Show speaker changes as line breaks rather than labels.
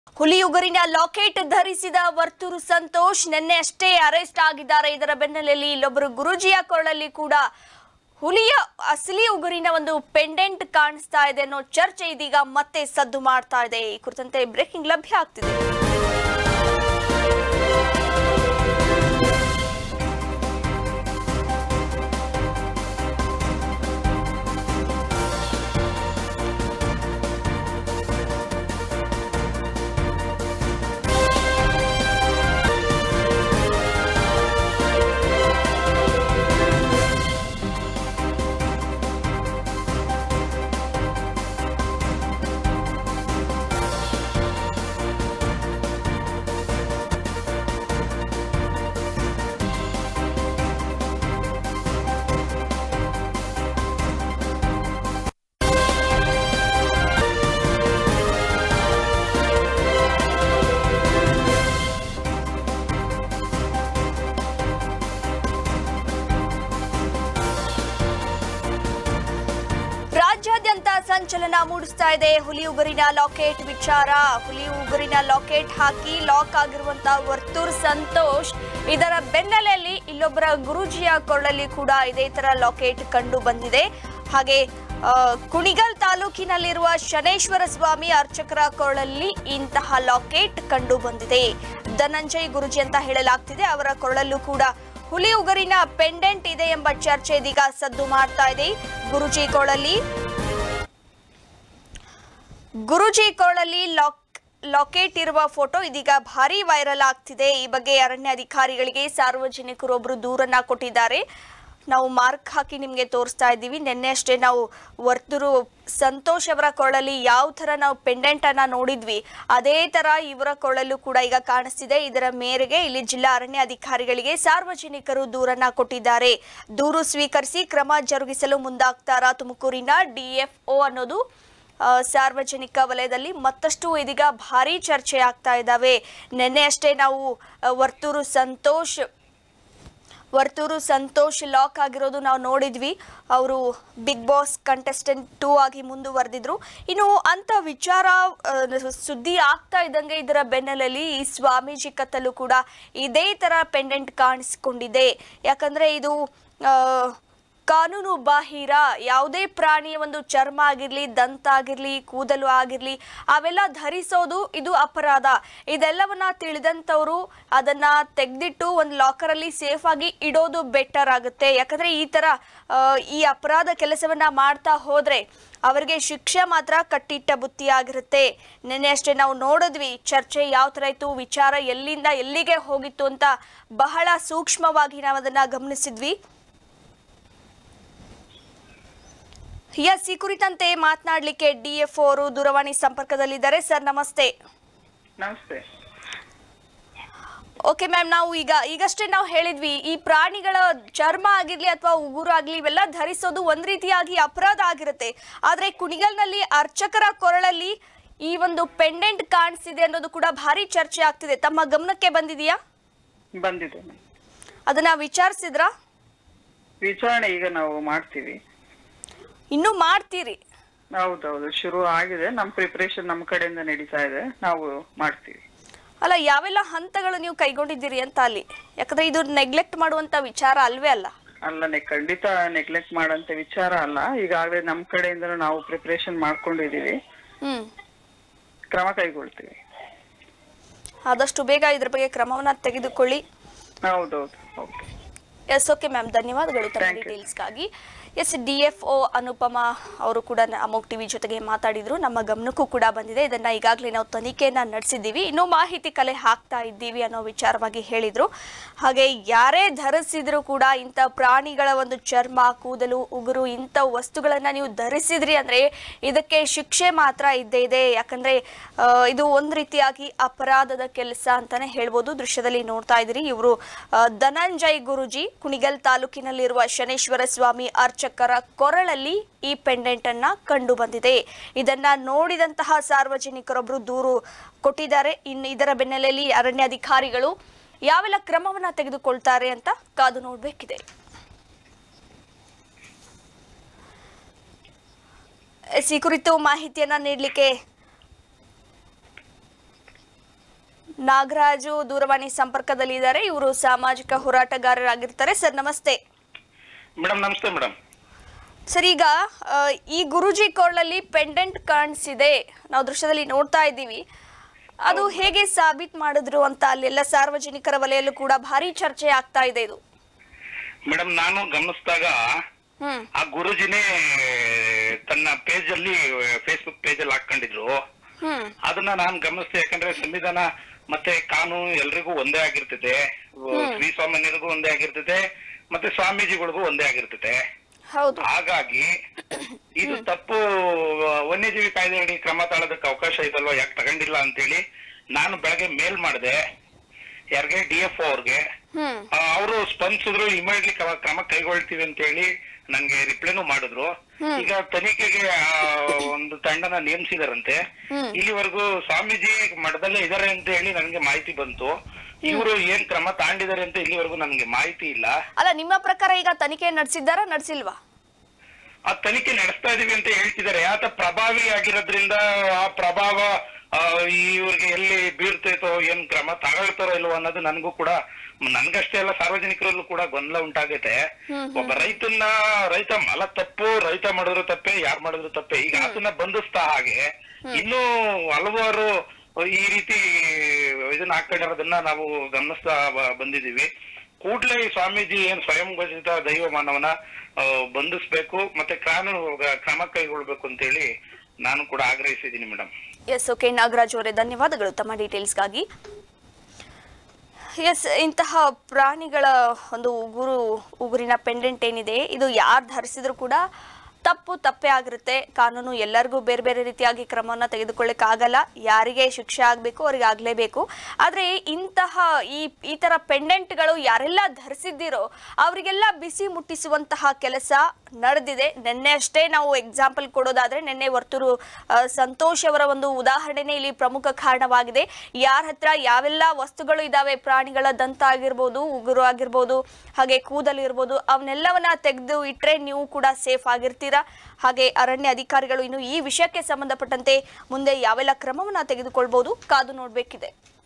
ಹುಲಿ ಉಗುರಿನ ಲಾಕೆಟ್ ಧರಿಸಿದ ವರ್ತೂರು ಸಂತೋಷ್ ನಿನ್ನೆ ಅಷ್ಟೇ ಅರೆಸ್ಟ್ ಆಗಿದ್ದಾರೆ ಇದರ ಬೆನ್ನಲ್ಲಲ್ಲಿ ಇಲ್ಲೊಬ್ಬರು ಗುರುಜಿಯ ಕೊರಳಲ್ಲಿ ಕೂಡ ಹುಲಿಯ ಅಸಲಿ ಉಗುರಿನ ಒಂದು ಪೆಂಡೆಂಟ್ ಕಾಣಿಸ್ತಾ ಇದೆ ಅನ್ನೋ ಚರ್ಚೆ ಇದೀಗ ಮತ್ತೆ ಸದ್ದು ಮಾಡ್ತಾ ಇದೆ ಈ ಕುರಿತಂತೆ ಬ್ರೇಕಿಂಗ್ ಲಭ್ಯ ಆಗ್ತಿದೆ ರಾಜ್ಯಾದ್ಯಂತ ಸಂಚಲನ ಮೂಡಿಸ್ತಾ ಇದೆ ಹುಲಿ ಉಗುರಿನ ಲಾಕೆಟ್ ವಿಚಾರ ಹುಲಿ ಉಗುರಿನ ಲಾಕೆಟ್ ಹಾಕಿ ಲಾಕ್ ಆಗಿರುವಂತ ವರ್ತೂರ್ ಸಂತೋಷ್ ಇದರ ಬೆನ್ನಲೆಯಲ್ಲಿ ಇಲ್ಲೊಬ್ಬರ ಗುರೂಜಿಯ ಕೊರಳಲ್ಲಿ ಕೂಡ ಇದೇ ತರ ಲಾಕೆಟ್ ಕಂಡು ಬಂದಿದೆ ಹಾಗೆ ಆ, ಕುಣಿಗಲ್ ತಾಲೂಕಿನಲ್ಲಿರುವ ಶನೇಶ್ವರ ಸ್ವಾಮಿ ಅರ್ಚಕರ ಕೊರಳಲ್ಲಿ ಇಂತಹ ಲಾಕೆಟ್ ಕಂಡು ಬಂದಿದೆ ಧನಂಜಯ್ ಗುರುಜಿ ಅಂತ ಹೇಳಲಾಗ್ತಿದೆ ಅವರ ಕೊರಳಲ್ಲೂ ಕೂಡ ಹುಲಿ ಉಗುರಿನ ಪೆಂಡೆಂಟ್ ಇದೆ ಎಂಬ ಚರ್ಚೆ ಇದೀಗ ಸದ್ದು ಮಾಡ್ತಾ ಇದೆ ಗುರುಜಿ ಕೊರಳಲ್ಲಿ ಗುರುಜಿ ಕೊರಳಲ್ಲಿ ಲಾಕ್ ಲಾಕೆಟ್ ಇರುವ ಫೋಟೋ ಇದೀಗ ಭಾರಿ ವೈರಲ್ ಆಗ್ತಿದೆ ಈ ಬಗ್ಗೆ ಅರಣ್ಯ ಅಧಿಕಾರಿಗಳಿಗೆ ಸಾರ್ವಜನಿಕರು ಒಬ್ರು ದೂರನ್ನ ಕೊಟ್ಟಿದ್ದಾರೆ ನಾವು ಮಾರ್ಕ್ ಹಾಕಿ ನಿಮಗೆ ತೋರಿಸ್ತಾ ಇದ್ದೀವಿ ನಿನ್ನೆ ಅಷ್ಟೇ ನಾವು ವರ್ತೂರು ಸಂತೋಷ್ ಅವರ ಕೊರಳಲ್ಲಿ ಯಾವ ಥರ ನಾವು ಪೆಂಡೆಂಟ್ ಅನ್ನ ನೋಡಿದ್ವಿ ಅದೇ ತರ ಇವರ ಕೊರಳಲ್ಲೂ ಕೂಡ ಈಗ ಕಾಣಿಸ್ತಿದೆ ಇದರ ಮೇರೆಗೆ ಇಲ್ಲಿ ಜಿಲ್ಲಾ ಅರಣ್ಯ ಅಧಿಕಾರಿಗಳಿಗೆ ಸಾರ್ವಜನಿಕರು ದೂರನ್ನ ಕೊಟ್ಟಿದ್ದಾರೆ ದೂರು ಸ್ವೀಕರಿಸಿ ಕ್ರಮ ಜರುಗಿಸಲು ಮುಂದಾಗ್ತಾರಾ ತುಮಕೂರಿನ ಡಿಎಫ್ಒ ಅನ್ನೋದು ಆ, ಸಾರ್ವಜನಿಕ ವಲಯದಲ್ಲಿ ಮತ್ತಷ್ಟು ಇದೀಗ ಭಾರಿ ಚರ್ಚೆ ಆಗ್ತಾ ಇದ್ದಾವೆ ನಿನ್ನೆ ಅಷ್ಟೇ ನಾವು ಆ, ವರ್ತೂರು ಸಂತೋಷ್ ವರ್ತೂರು ಸಂತೋಷ್ ಲಾಕ್ ಆಗಿರೋದು ನಾವು ನೋಡಿದ್ವಿ ಅವರು ಬಿಗ್ ಬಾಸ್ ಕಂಟೆಸ್ಟೆಂಟ್ ಟೂ ಆಗಿ ಮುಂದುವರೆದಿದ್ರು ಇನ್ನು ಅಂತ ವಿಚಾರ ಆ, ಸುದ್ದಿ ಆಗ್ತಾ ಇದ್ದಂಗೆ ಇದರ ಬೆನ್ನಲಲ್ಲಿ ಈ ಸ್ವಾಮೀಜಿ ಕತ್ತಲು ಕೂಡ ಇದೇ ತರ ಪೆಂಡೆಂಟ್ ಕಾಣಿಸಿಕೊಂಡಿದೆ ಯಾಕಂದ್ರೆ ಇದು ಆ, ಕಾನೂನು ಬಾಹಿರ ಯಾವುದೇ ಪ್ರಾಣಿಯ ಒಂದು ಚರ್ಮ ಆಗಿರ್ಲಿ ದಂತ ಆಗಿರ್ಲಿ ಕೂದಲು ಆಗಿರ್ಲಿ ಅವೆಲ್ಲ ಧರಿಸೋದು ಇದು ಅಪರಾಧ ಇದೆಲ್ಲವನ್ನ ತಿಳಿದಂಥವ್ರು ಅದನ್ನ ತೆಗೆದಿಟ್ಟು ಒಂದು ಲಾಕರಲ್ಲಿ ಸೇಫ್ ಆಗಿ ಇಡೋದು ಬೆಟರ್ ಆಗುತ್ತೆ ಯಾಕಂದ್ರೆ ಈ ತರ ಆ, ಈ ಅಪರಾಧ ಕೆಲಸವನ್ನ ಮಾಡ್ತಾ ಹೋದ್ರೆ ಅವರಿಗೆ ಶಿಕ್ಷೆ ಮಾತ್ರ ಕಟ್ಟಿಟ್ಟ ಬುತ್ತಿ ಆಗಿರುತ್ತೆ ನಿನ್ನೆ ಅಷ್ಟೇ ನಾವು ನೋಡಿದ್ವಿ ಚರ್ಚೆ ಯಾವ ತರ ಇತ್ತು ವಿಚಾರ ಎಲ್ಲಿಂದ ಎಲ್ಲಿಗೆ ಹೋಗಿತ್ತು ಅಂತ ಬಹಳ ಸೂಕ್ಷ್ಮವಾಗಿ ನಾವು ಅದನ್ನ ಗಮನಿಸಿದ್ವಿ ಎಸ್ ಈ ಕುರಿತಂತೆ ಮಾತನಾಡಲಿಕ್ಕೆ ಡಿಎಫ್ ಅವರು ದೂರವಾಣಿ ಸಂಪರ್ಕದಲ್ಲಿದ್ದಾರೆ ಸರ್ ನಮಸ್ತೆ
ನಮಸ್ತೆ
ಓಕೆ ಮ್ಯಾಮ್ ನಾವು ಈಗ ಈಗಷ್ಟೇ ನಾವು ಹೇಳಿದ್ವಿ ಈ ಪ್ರಾಣಿಗಳ ಚರ್ಮ ಆಗಿರ್ಲಿ ಅಥವಾ ಉಗುರು ಆಗ್ಲಿ ಇವೆಲ್ಲ ಧರಿಸೋದು ಒಂದ್ ರೀತಿಯಾಗಿ ಅಪರಾಧ ಆಗಿರುತ್ತೆ ಆದ್ರೆ ಕುಣಿಗಲ್ನಲ್ಲಿ ಅರ್ಚಕರ ಕೊರಳಲ್ಲಿ ಈ ಒಂದು ಪೆಂಡೆಂಟ್ ಕಾಣಿಸ್ತಿದೆ ಅನ್ನೋದು ಕೂಡ ಭಾರಿ ಚರ್ಚೆ ಆಗ್ತಿದೆ ತಮ್ಮ ಗಮನಕ್ಕೆ ಬಂದಿದೆಯಾ
ಬಂದಿದೆ
ಅದನ್ನ ವಿಚಾರಿಸಿದ್ರಾ
ವಿಚಾರಣೆ ಈಗ ನಾವು ಮಾಡ್ತೀವಿ
ಇನ್ನೂ ಮಾಡ್ತೀರಿ
ಹೌದೌದು ಶುರು ಆಗಿದೆ ನಮ್ಮ ಪ್ರಿಪರೇಷನ್ ನಮ್ಮ ಕಡೆಯಿಂದ ನಡೀತಾ ಇದೆ ನಾವು ಮಾಡ್ತೀವಿ
ಅಲ್ಲ ಯಾವೆಲ್ಲ ಹಂತಗಳು ನೀವು ಕೈಗೊಂಡಿದ್ದೀರಿ ಅಂತ ಅಲ್ಲಿ ಯಾಕಂದ್ರೆ ಇದು ನೆಗ್ಲೆಕ್ಟ್ ಮಾಡುವಂತ ವಿಚಾರ ಅಲ್ವೇ ಅಲ್ಲ
ಅಲ್ಲ ನೆ ಖಂಡಿತ ನೆಗ್ಲೆಕ್ಟ್ ಮಾಡಂತ ವಿಚಾರ ಅಲ್ಲ ಈಗಾಗಲೇ ನಮ್ಮ ಕಡೆಯಿಂದ ನಾವು ಪ್ರಿಪರೇಷನ್ ಮಾಡ್ಕೊಂಡಿದೀವಿ
ಹ್ಮ್
ಕ್ರಮ ಕೈಗೊಳ್ತೀವಿ
ಆದಷ್ಟು ಬೇಗ ಇದ್ರ ಬಗ್ಗೆ ಕ್ರಮವನ್ನ ತೆಗೆದುಕೊಳ್ಳಿ
ಹೌದೌದು ಓಕೆ
ಎಸ್ ಓಕೆ ಮ್ಯಾಮ್ ಧನ್ಯವಾದಗಳು ತಮ್ಮ
Thank you.
ಡೀಟೇಲ್ಸ್ಗಾಗಿ S D F O Anupama ಅವರು ಕೂಡ ನ- ಅಮೋಕ್ ಟಿವಿ ಜೊತೆಗೆ ಮಾತಾಡಿದ್ರು ನಮ್ಮ ಗಮನಕ್ಕೂ ಕೂಡ ಬಂದಿದೆ ಇದನ್ನ ಈಗಾಗಲೇ ನಾವು ತನಿಖೆಯನ್ನ ನಡೆಸಿದ್ದೀವಿ ಇನ್ನೂ ಮಾಹಿತಿ ಕಲೆ ಹಾಕ್ತಾ ಇದ್ದೀವಿ ಅನ್ನೋ ವಿಚಾರವಾಗಿ ಹೇಳಿದ್ರು ಹಾಗೆ ಯಾರೇ ಧರಿಸಿದ್ರು ಕೂಡ ಇಂಥ ಪ್ರಾಣಿಗಳ ಒಂದು ಚರ್ಮ ಕೂದಲು ಉಗುರು ಇಂಥ ವಸ್ತುಗಳನ್ನ ನೀವು ಧರಿಸಿದ್ರಿ ಅಂದ್ರೆ ಇದಕ್ಕೆ ಶಿಕ್ಷೆ ಮಾತ್ರ ಇದ್ದೇ ಇದೆ ಯಾಕಂದ್ರೆ ಆ, ಇದು ಒಂದು ರೀತಿಯಾಗಿ ಅಪರಾಧದ ಕೆಲಸ ಅಂತಾನೆ ಹೇಳ್ಬೋದು ದೃಶ್ಯದಲ್ಲಿ ನೋಡ್ತಾ ಇದ್ದೀರಿ ಇವರು ಧನಂಜಯ್ ಗುರುಜಿ ಕುಣಿಗಲ್ ತಾಲೂಕಿನಲ್ಲಿರುವ ಶನೇಶ್ವರ ಸ್ವಾಮಿ ಅರ್ಚಕರ ಕೊರಳಲ್ಲಿ ಈ ಪೆಂಡೆಂಟ್ ಅನ್ನ ಕಂಡು ಬಂದಿದೆ ಇದನ್ನ ನೋಡಿದಂತಹ ಸಾರ್ವಜನಿಕರೊಬ್ರು ದೂರು ಕೊಟ್ಟಿದ್ದಾರೆ ಇನ್ನು ಇದರ ಬೆನ್ನಲೆಯಲ್ಲಿ ಅರಣ್ಯಾಧಿಕಾರಿಗಳು ಯಾವೆಲ್ಲ ಕ್ರಮವನ್ನ ತೆಗೆದುಕೊಳ್ತಾರೆ ಅಂತ ಕಾದು ನೋಡ್ಬೇಕಿದೆ ಎಸ್, ಈ ಕುರಿತು ಮಾಹಿತಿಯನ್ನ ನೀಡಲಿಕ್ಕೆ ನಾಗರಾಜು ದೂರವಾಣಿ ಸಂಪರ್ಕದಲ್ಲಿ ಇದ್ದಾರೆ ಇವರು ಸಾಮಾಜಿಕ ಹೋರಾಟಗಾರರಾಗಿರ್ತಾರೆ ಸರ್ ನಮಸ್ತೆ
ಮೇಡಮ್ ನಮಸ್ತೆ ಮೇಡಮ್
ಸರ್ ಈಗ ಆ, ಈ ಗುರುಜಿ ಕೋಳಲ್ಲಿ ಪೆಂಡೆಂಟ್ ಕಾಣಿಸಿದೆ ನಾವು ದೃಶ್ಯದಲ್ಲಿ ನೋಡ್ತಾ ಇದ್ದೀವಿ ಅದು ಹೇಗೆ ಸಾಬೀತ್ ಮಾಡಿದ್ರು ಅಂತ ಅಲ್ಲೆಲ್ಲ ಸಾರ್ವಜನಿಕರ ವಲಯಲ್ಲೂ ಕೂಡ ಭಾರಿ ಚರ್ಚೆ ಆಗ್ತಾ ಇದೆ ಇದು
ಮೇಡಮ್ ನಾನು ಗಮನಿಸಿದಾಗ
ಹ್ಮ್
ಆ ಗುರುಜಿನೇ ತನ್ನ ಪೇಜ್ ಅಲ್ಲಿ ಫೇಸ್ಬುಕ್ ಪೇಜ್ ಅಲ್ಲಿ ಹಾಕೊಂಡಿದ್ರು
ಹ್ಮ್
ಅದನ್ನ ನಾನು ಗಮನಿಸಿದೆ ಯಾಕಂದ್ರೆ ಸಂವಿಧಾನ ಮತ್ತೆ ಕಾನೂನು ಎಲ್ರಿಗೂ ಒಂದೇ ಆಗಿರ್ತದೆ ಶ್ರೀ ಸ್ವಾಮಿನಿಗೂ ಒಂದೇ ಆಗಿರ್ತದೆ ಮತ್ತೆ ಸ್ವಾಮೀಜಿಗಳಿಗೂ ಒಂದೇ ಆಗಿರ್ತದೆ
ಹೌದು
ಹಾಗಾಗಿ ಇದು ತಪ್ಪು ವನ್ಯಜೀವಿ ಕಾಯ್ದೆಯಡಿ ಕ್ರಮ ತಾಳೋದಕ್ಕೆ ಅವಕಾಶ ಇದಲ್ವಾ ಯಾಕೆ ತಗೊಂಡಿಲ್ಲ ಅಂತೇಳಿ ನಾನು ಬೆಳಗ್ಗೆ ಮೇಲ್ ಮಾಡಿದೆ ಯಾರಿಗೆ ಡಿ ಎಫ್ ಅವ್ರಿಗೆ
ಹ್ಮ್
ಅವರು ಸ್ಪಂದಿಸಿದ್ರು ಇಮಿಡಿಯೇಟ್ಲಿ ಕ್ರಮ ಕೈಗೊಳ್ತೀವಿ ಅಂತ ಹೇಳಿ ನಂಗೆ ರಿಪ್ಲೈನು ಮಾಡಿದ್ರು ಈಗ ತನಿಖೆಗೆ ಆ, ಒಂದು ತಂಡನ ನೇಮಿಸಿದಾರಂತೆ ಇಲ್ಲಿವರೆಗೂ ಸ್ವಾಮೀಜಿ ಮಠದಲ್ಲೇ ಇದಾರೆ ಅಂತ ಹೇಳಿ ನನಗೆ ಮಾಹಿತಿ ಬಂತು ಇವರು ಏನ್ ಕ್ರಮ ತಾಂಡಿದ್ದಾರೆ ಅಂತ ಇಲ್ಲಿವರೆಗೂ ನನಗೆ ಮಾಹಿತಿ ಇಲ್ಲ
ಅಲ್ಲ ನಿಮ್ಮ ಪ್ರಕಾರ ಈಗ ತನಿಖೆ ನಡೆಸಿದ್ದಾರಾ ನಡೆಸಿಲ್ವಾ
ಆ ತನಿಖೆ ನಡೆಸ್ತಾ ಇದೀವಿ ಅಂತ ಹೇಳ್ತಿದ್ದಾರೆ ಆತ ಪ್ರಭಾವಿ ಆಗಿರೋದ್ರಿಂದ ಆ ಪ್ರಭಾವ ಆ, ಇವ್ರಿಗೆ ಎಲ್ಲಿ ಬೀರ್ತೈತೋ ಏನ್ ಕ್ರಮ ತಗೊಳ್ತಾರೋ ಇಲ್ವೋ ಅನ್ನೋದು ನನಗೂ ಕೂಡ ನನ್ಗಷ್ಟೇ ಅಲ್ಲ ಸಾರ್ವಜನಿಕರಲ್ಲೂ ಕೂಡ ಗೊಂದಲ ಉಂಟಾಗೈತೆ ಒಬ್ಬ ರೈತನ್ನ ರೈತ ಮಲ ತಪ್ಪು ರೈತ ಮಾಡಿದ್ರು ತಪ್ಪೆ ಯಾರ್ ಮಾಡಿದ್ರು ತಪ್ಪೆ ಈಗ ಆತನ ಬಂಧಿಸ್ತಾ ಹಾಗೆ ಇನ್ನೂ ಹಲವಾರು ಈ ರೀತಿ ಇದನ್ನ ಹಾಕೊಂಡಿರೋದನ್ನ ನಾವು ಗಮನಿಸ್ತಾ ಬ- ಬಂದಿದೀವಿ ಕೂಡ್ಲೇ ಈ ಸ್ವಾಮೀಜಿ ಏನ್ ಸ್ವಯಂ ಘೋಷಿತ ದೈವ ಮಾನವನ ಆ, ಬಂಧಿಸ್ಬೇಕು ಮತ್ತೆ ಕಾನೂನು ಕ್ರಮ ಕೈಗೊಳ್ಬೇಕು ಅಂತೇಳಿ ನಾನು ಕೂಡ ಆಗ್ರಹಿಸಿದ್ದೀನಿ ಮೇಡಮ್
ಎಸ್ ಓಕೆ ನಾಗರಾಜ್ ಅವರೇ ಧನ್ಯವಾದಗಳು ತಮ್ಮ ಡೀಟೇಲ್ಸ್ಗಾಗಿ ಎಸ್ ಇಂತಹ ಪ್ರಾಣಿಗಳ ಒಂದು ಉಗುರು ಉಗುರಿನ ಪೆಂಡೆಂಟ್ ಏನಿದೆ ಇದು ಯಾರು ಧರಿಸಿದ್ರು ಕೂಡ ತಪ್ಪು ತಪ್ಪೇ ಆಗಿರುತ್ತೆ ಕಾನೂನು ಎಲ್ಲರಿಗೂ ಬೇರೆ ಬೇರೆ ರೀತಿಯಾಗಿ ಕ್ರಮವನ್ನು ತೆಗೆದುಕೊಳ್ಳಿಕ್ಕಾಗಲ್ಲ ಯಾರಿಗೆ ಶಿಕ್ಷೆ ಆಗಬೇಕು ಅವ್ರಿಗೆ ಆಗಲೇಬೇಕು ಆದರೆ ಇಂತಹ ಈ ಈ ಥರ ಪೆಂಡೆಂಟ್ಗಳು ಯಾರೆಲ್ಲ ಧರಿಸಿದ್ದೀರೋ ಅವರಿಗೆಲ್ಲ ಬಿಸಿ ಮುಟ್ಟಿಸುವಂತಹ ಕೆಲಸ ನಡೆದಿದೆ ನಿನ್ನೆ ಅಷ್ಟೇ ನಾವು ಎಕ್ಸಾಂಪಲ್ ಕೊಡೋದಾದ್ರೆ ನಿನ್ನೆ ವರ್ತೂರು ಆ, ಸಂತೋಷ್ ಅವರ ಒಂದು ಉದಾಹರಣೆನೇ ಇಲ್ಲಿ ಪ್ರಮುಖ ಕಾರಣವಾಗಿದೆ ಯಾರ ಹತ್ರ ಯಾವೆಲ್ಲ ವಸ್ತುಗಳು ಇದಾವೆ ಪ್ರಾಣಿಗಳ ದಂತ ಆಗಿರ್ಬೋದು ಉಗುರು ಆಗಿರ್ಬೋದು ಹಾಗೆ ಕೂದಲು ಇರ್ಬೋದು ಅವನ್ನೆಲ್ಲವನ್ನ ತೆಗೆದು ಇಟ್ರೆ ನೀವು ಕೂಡ ಸೇಫ್ ಆಗಿರ್ತೀರಾ ಹಾಗೆ ಅರಣ್ಯ ಅಧಿಕಾರಿಗಳು ಇನ್ನು ಈ ವಿಷಯಕ್ಕೆ ಸಂಬಂಧಪಟ್ಟಂತೆ ಮುಂದೆ ಯಾವೆಲ್ಲ ಕ್ರಮವನ್ನ ತೆಗೆದುಕೊಳ್ಬಹುದು ಕಾದು ನೋಡಬೇಕಿದೆ